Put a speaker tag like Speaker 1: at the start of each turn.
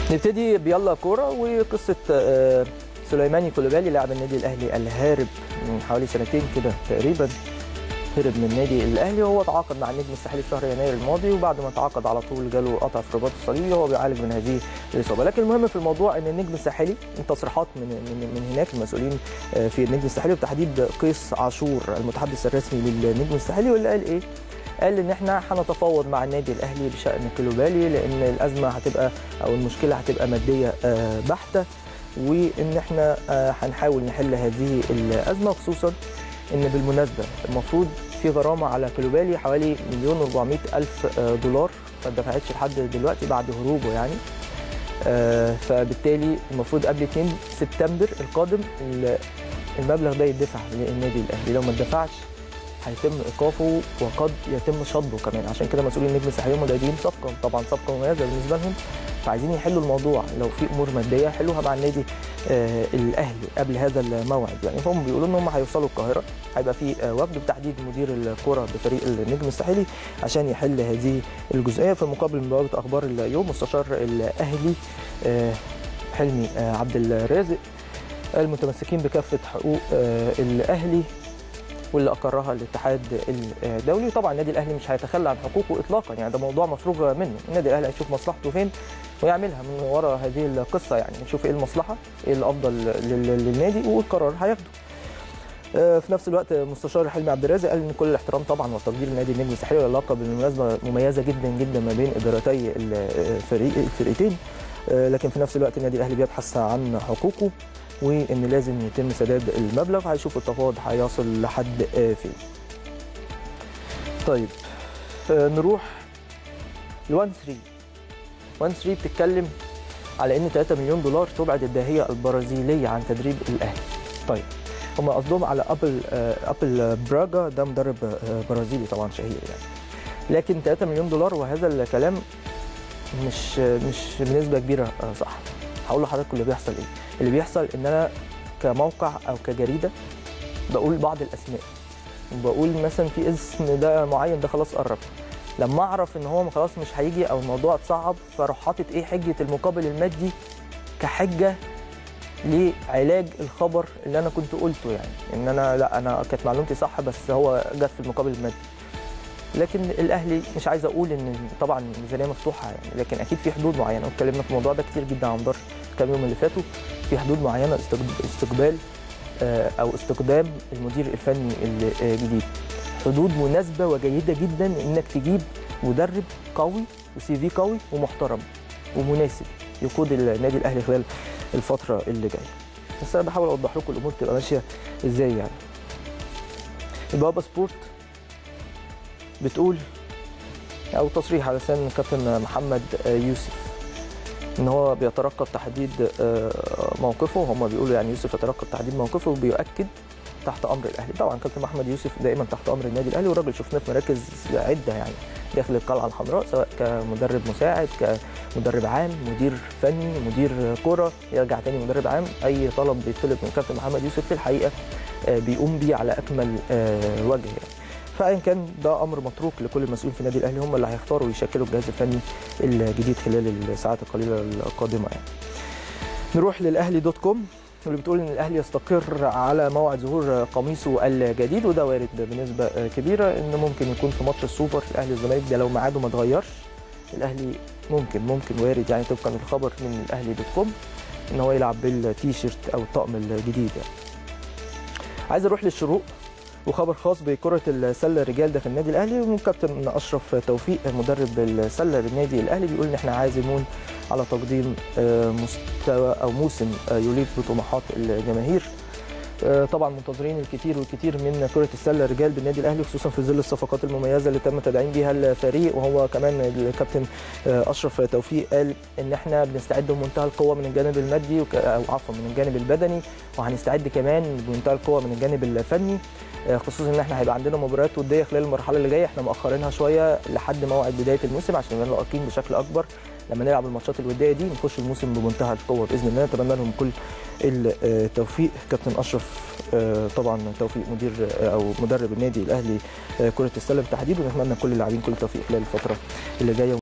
Speaker 1: نبتدي بيلا كوره وقصه آه، سليماني كولوبالي لاعب النادي الاهلي الهارب من حوالي سنتين كده تقريبا هرب من النادي الاهلي وهو تعاقد مع النجم الساحلي في شهر يناير الماضي وبعد ما تعاقد على طول جاله قطع في الرباط الصليبي وهو بيعالج من هذه الاصابه لكن المهم في الموضوع ان النجم الساحلي من تصريحات من من, من هناك المسؤولين آه، في النجم الساحلي وبتحديد قيس عاشور المتحدث الرسمي للنجم الساحلي واللي قال ايه قال ان احنا هنتفاوض مع النادي الاهلي بشان كيلوبالي لان الازمه هتبقى او المشكله هتبقى ماديه آه، بحته وان احنا آه، هنحاول نحل هذه الازمه خصوصا ان بالمناسبه المفروض في غرامه على كيلوبالي حوالي مليون و400 الف آه، دولار ما اتدفعتش لحد دلوقتي بعد هروبه يعني آه، فبالتالي المفروض قبل 2 سبتمبر القادم ال- المبلغ ده يدفع للنادي الاهلي لو ما اتدفعش هيتم ايقافه وقد يتم شطبه كمان عشان كده مسؤولين النجم الساحلي هم دايرين صفقه طبعا صفقه مميزه بالنسبه لهم فعايزين يحلوا الموضوع لو في امور ماديه حلوها مع النادي آه الاهلي قبل هذا الموعد يعني هم بيقولوا ان هم هيوصلوا القاهره هيبقى في آه وفد بتحديد مدير الكره بفريق النجم الساحلي عشان يحل هذه الجزئيه في مقابل من بوابه اخبار اليوم مستشار الاهلي آه حلمي آه عبد الرازق المتمسكين بكافه حقوق آه الاهلي واللي اقرها الاتحاد الدولي طبعا النادي الاهلي مش هيتخلى عن حقوقه اطلاقا يعني ده موضوع مفروغ منه النادي الاهلي هيشوف مصلحته فين ويعملها من وراء هذه القصه يعني نشوف ايه المصلحه ايه الافضل لل- للنادي والقرار هياخده آه، في نفس الوقت مستشار حلمي عبد الرازق قال ان كل الاحترام طبعا والتقدير لنادي النجم الساحلي والعلاقه بالمناسبه مميزه جدا جدا ما بين ادارتي الفريق الفرقتين آه، لكن في نفس الوقت النادي الاهلي بيبحث عن حقوقه وان لازم يتم سداد المبلغ هيشوف التفاوض هيصل لحد آه، فين طيب آه، نروح ل 1 3 1 3 بتتكلم على ان 3 مليون دولار تبعد الداهيه البرازيليه عن تدريب الاهلي طيب هم قصدهم على ابل آه، ابل براجا ده مدرب آه، برازيلي طبعا شهير يعني لكن 3 مليون دولار وهذا الكلام مش مش بنسبه كبيره آه، صح هقول لحضرتك اللي بيحصل ايه اللي بيحصل ان انا كموقع او كجريده بقول بعض الاسماء وبقول مثلا في اسم ده معين ده خلاص قرب لما اعرف ان هو خلاص مش هيجي او الموضوع اتصعب فاروح حاطط ايه حجه المقابل المادي كحجه لعلاج الخبر اللي انا كنت قلته يعني ان انا لا انا كانت معلومتي صح بس هو جت في المقابل المادي لكن الاهلي مش عايز اقول ان طبعا الميزانيه مفتوحه يعني لكن اكيد في حدود معينه واتكلمنا في الموضوع ده كتير جدا على مدار كام يوم اللي فاتوا في حدود معينه استقب- استقبال آه، او استخدام المدير الفني الجديد حدود مناسبه وجيده جدا انك تجيب مدرب قوي وسي في قوي ومحترم ومناسب يقود النادي الاهلي خلال الفتره اللي جايه بس انا بحاول اوضح لكم الامور تبقى ماشيه ازاي يعني البابا سبورت بتقول او تصريح على لسان كابتن محمد يوسف ان هو بيترقب تحديد آه، موقفه هم بيقولوا يعني يوسف يترقب تحديد موقفه وبيؤكد تحت امر الاهلي طبعا كابتن محمد يوسف دائما تحت امر النادي الاهلي والراجل شفناه في مراكز عده يعني داخل القلعه الحمراء سواء كمدرب مساعد كمدرب عام مدير فني مدير كره يرجع تاني مدرب عام اي طلب بيطلب من كابتن محمد يوسف في الحقيقه آه، بيقوم بيه على اكمل آه، وجه يعني فايا كان ده امر متروك لكل المسؤولين في النادي الاهلي هم اللي هيختاروا ويشكلوا الجهاز الفني الجديد خلال الساعات القليله القادمه يعني. نروح للاهلي دوت كوم واللي بتقول ان الاهلي يستقر على موعد ظهور قميصه الجديد وده وارد بنسبه كبيره ان ممكن يكون في ماتش السوبر الاهلي والزمالك ده لو ميعاده ما اتغيرش الاهلي ممكن ممكن وارد يعني طبقا للخبر من الاهلي دوت كوم ان هو يلعب بالتيشيرت او الطقم الجديد يعني. عايز اروح للشروق وخبر خاص بكرة السلة الرجال داخل النادي الأهلي وكابتن أشرف توفيق مدرب السلة بالنادي الأهلي بيقول إن إحنا عازمون على تقديم آه، مستوى أو موسم آه، يليق بطموحات الجماهير آه، طبعا منتظرين الكثير والكثير من كرة السلة الرجال بالنادي الأهلي خصوصا في ظل الصفقات المميزة اللي تم تدعيم بها الفريق وهو كمان الكابتن آه، أشرف توفيق قال إن إحنا بنستعد بمنتهى القوة من الجانب المادي وك- أو عفوا من الجانب البدني وهنستعد كمان بمنتهى القوة من الجانب الفني آه، خصوصا ان احنا هيبقى عندنا مباريات وديه خلال المرحله اللي جايه احنا مؤخرينها شويه لحد موعد بدايه الموسم عشان نبقى لاقين بشكل اكبر لما نلعب الماتشات الوديه دي نخش الموسم بمنتهى القوه باذن الله نتمنى لهم كل التوفيق كابتن اشرف آه، طبعا توفيق مدير آه، او مدرب النادي الاهلي آه، كره السله بالتحديد ونتمنى كل اللاعبين كل التوفيق خلال الفتره اللي جايه